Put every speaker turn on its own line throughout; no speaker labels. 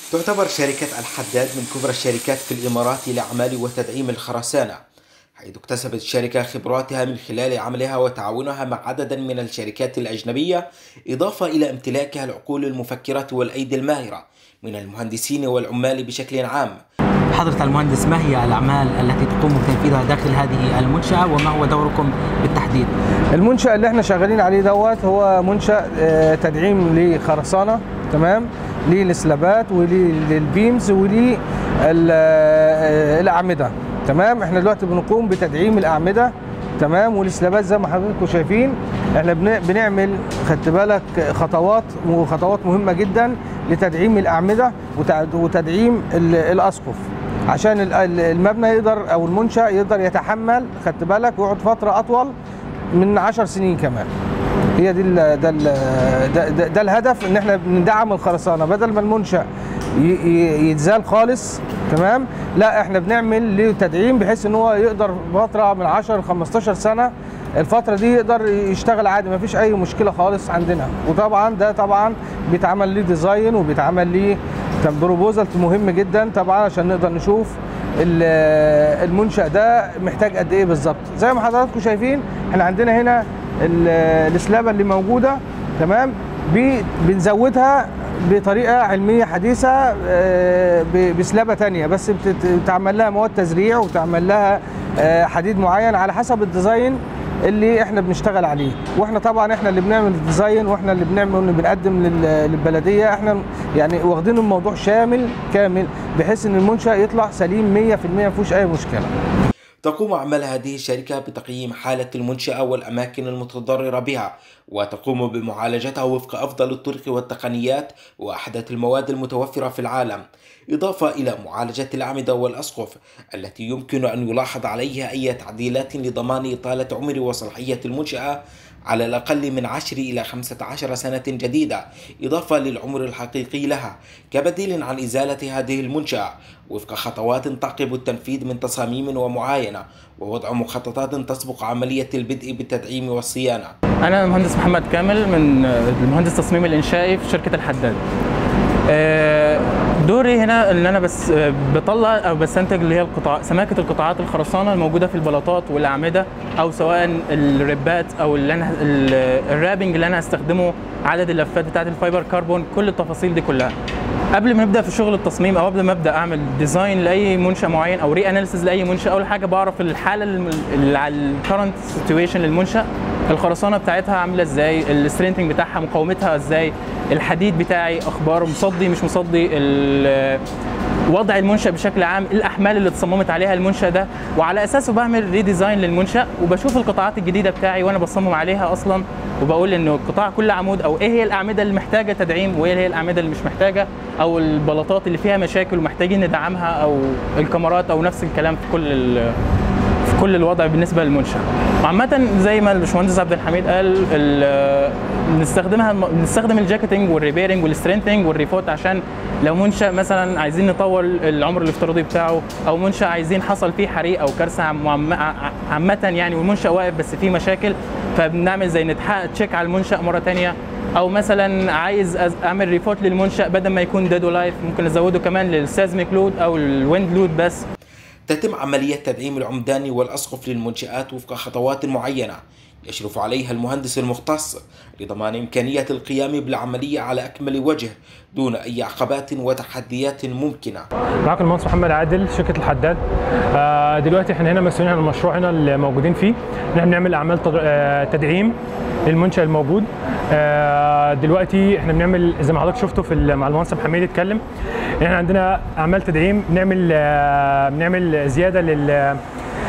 تعتبر شركة الحداد من كبرى الشركات في الإمارات لأعمال وتدعيم الخرسانة حيث اكتسبت الشركة خبراتها من خلال عملها وتعاونها مع عدد من الشركات الأجنبية إضافة إلى امتلاكها العقول المفكرة والأيدي الماهرة من المهندسين والعمال بشكل عام
حضرة المهندس ما هي الأعمال التي تقوم بتنفيذها داخل هذه المنشأة وما هو دوركم بالتحديد؟
المنشأ اللي احنا شغالين عليه دوت هو منشأ آه، تدعيم لخرسانة تمام للسلابات وللبيمز وللأعمدة تمام احنا دلوقتي بنقوم بتدعيم الأعمدة تمام والسلابات زي ما حضراتكم شايفين احنا بن- بنعمل خدت بالك خطوات وخطوات مهمه جدا لتدعيم الاعمده وتع- وتدعيم ال- الاسقف عشان ال- ال- المبنى يقدر او المنشا يقدر يتحمل خدت بالك ويقعد فتره اطول من 10 سنين كمان هي دي ال ده, ال ده, ده, ده الهدف ان احنا بندعم الخرسانه بدل ما المنشا ي- ي- يتزال خالص تمام لا احنا بنعمل له تدعيم بحيث ان هو يقدر فتره من 10 ل 15 سنه الفتره دي يقدر يشتغل عادي ما فيش اي مشكله خالص عندنا وطبعا ده طبعا بيتعمل ليه ديزاين وبيتعمل ليه كان بروبوزال مهم جدا طبعا عشان نقدر نشوف ال- المنشا ده محتاج قد ايه بالظبط زي ما حضراتكم شايفين احنا عندنا هنا ال- السلابه اللي موجوده تمام بي- بنزودها بطريقه علميه حديثه آه، ب- بسلابه تانية بس بتت- بتعمل لها مواد تزريع وتعمل لها آه، حديد معين على حسب الديزاين اللي احنا بنشتغل عليه واحنا طبعا احنا اللي بنعمل الديزاين واحنا اللي بنعمل اللي بنقدم لل- للبلديه احنا يعني واخدين الموضوع شامل كامل بحيث ان المنشا يطلع سليم 100% ما فيهوش اي مشكله
تقوم أعمال هذه الشركة بتقييم حالة المنشأة والأماكن المتضررة بها وتقوم بمعالجتها وفق أفضل الطرق والتقنيات وأحدث المواد المتوفرة في العالم إضافة إلى معالجة الأعمدة والأسقف التي يمكن أن يلاحظ عليها أي تعديلات لضمان إطالة عمر وصلاحية المنشأة على الأقل من 10 إلى 15 سنة جديدة إضافة للعمر الحقيقي لها كبديل عن إزالة هذه المنشأة وفق خطوات تعقب التنفيذ من تصاميم ومعاينة ووضع مخططات تسبق عملية البدء بالتدعيم والصيانة
انا المهندس محمد كامل من المهندس تصميم الانشائي في شركه الحداد آه، دوري هنا ان انا بس آه، بطلع او بستنتج اللي هي القطاع سماكه القطاعات الخرسانه الموجوده في البلاطات والاعمده او سواء الربات او اللي انا ال- الرابنج اللي انا هستخدمه عدد اللفات بتاعه الفايبر كربون كل التفاصيل دي كلها قبل ما نبدا في شغل التصميم او قبل ما ابدا اعمل ديزاين لاي منشا معين او ري اناليسيز لاي منشا اول حاجه بعرف الحاله الم- اللي على الكرنت سيتويشن للمنشا الخرسانه بتاعتها عامله ازاي السترينتنج بتاعها مقاومتها ازاي الحديد بتاعي اخباره مصدي مش مصدي ال- وضع المنشا بشكل عام الاحمال اللي اتصممت عليها المنشا ده وعلى اساسه بعمل ريديزاين للمنشا وبشوف القطاعات الجديده بتاعي وانا بصمم عليها اصلا وبقول انه القطاع كل عمود او ايه هي الاعمده اللي محتاجه تدعيم وايه هي الاعمده اللي مش محتاجه او البلاطات اللي فيها مشاكل ومحتاجين ندعمها او الكاميرات او نفس الكلام في كل ال- في كل الوضع بالنسبه للمنشا وعامة زي ما الباشمهندس عبد الحميد قال ال- بنستخدمها بنستخدم الجاكيتنج والريبيرنج والسترينتنج والريفوت عشان لو منشا مثلا عايزين نطول العمر الافتراضي بتاعه او منشا عايزين حصل فيه حريق او كارثه عم- عم- عامه يعني والمنشا واقف بس فيه مشاكل فبنعمل زي نتحقق تشيك على المنشا مره ثانيه او مثلا عايز أز- اعمل ريفوت للمنشا بدل ما يكون ديد لايف ممكن ازوده كمان للسيزميك لود او الويند لود بس
تتم عملية تدعيم العمدان والأسقف للمنشآت وفق خطوات معينة يشرف عليها المهندس المختص لضمان إمكانية القيام بالعملية على أكمل وجه دون أي عقبات وتحديات ممكنة
معاكم المهندس محمد عادل شركه الحداد آه، دلوقتي احنا هنا مسؤولين عن المشروع هنا اللي موجودين فيه ان احنا بنعمل اعمال تد- آه، تدعيم للمنشا الموجود آه، دلوقتي احنا بنعمل زي ما حضرتك شفتوا في ال- مع المهندس حميد اتكلم احنا عندنا اعمال تدعيم بنعمل آه، بنعمل زياده لل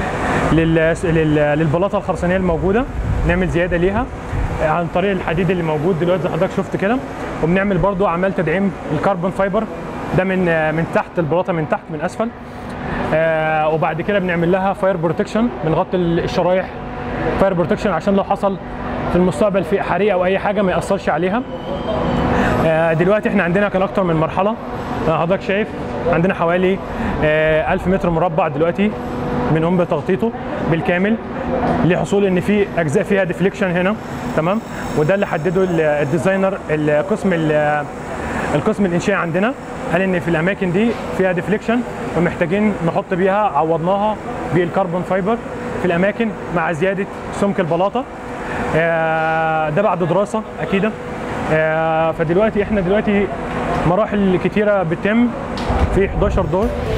لل- لل- للبلاطه الخرسانيه الموجوده نعمل زياده ليها عن طريق الحديد اللي موجود دلوقتي زي حضرتك شفت كده وبنعمل برضو اعمال تدعيم الكربون فايبر ده من من تحت البلاطه من تحت من اسفل آه وبعد كده بنعمل لها فاير بروتكشن بنغطي الشرايح فاير بروتكشن عشان لو حصل في المستقبل في حريقه او اي حاجه ما ياثرش عليها آه، دلوقتي احنا عندنا كان اكتر من مرحله آه، حضرتك شايف عندنا حوالي آه، 1000 متر مربع دلوقتي بنقوم بتغطيته بالكامل لحصول ان في اجزاء فيها ديفليكشن هنا تمام وده اللي حدده ال- الديزاينر القسم ال- القسم الانشائي عندنا قال ان في الاماكن دي فيها ديفليكشن ومحتاجين نحط بيها عوضناها بالكربون فايبر في الاماكن مع زياده سمك البلاطه آه، ده بعد دراسه اكيده آه، فدلوقتي احنا دلوقتي مراحل كتيره بتتم في 11 دور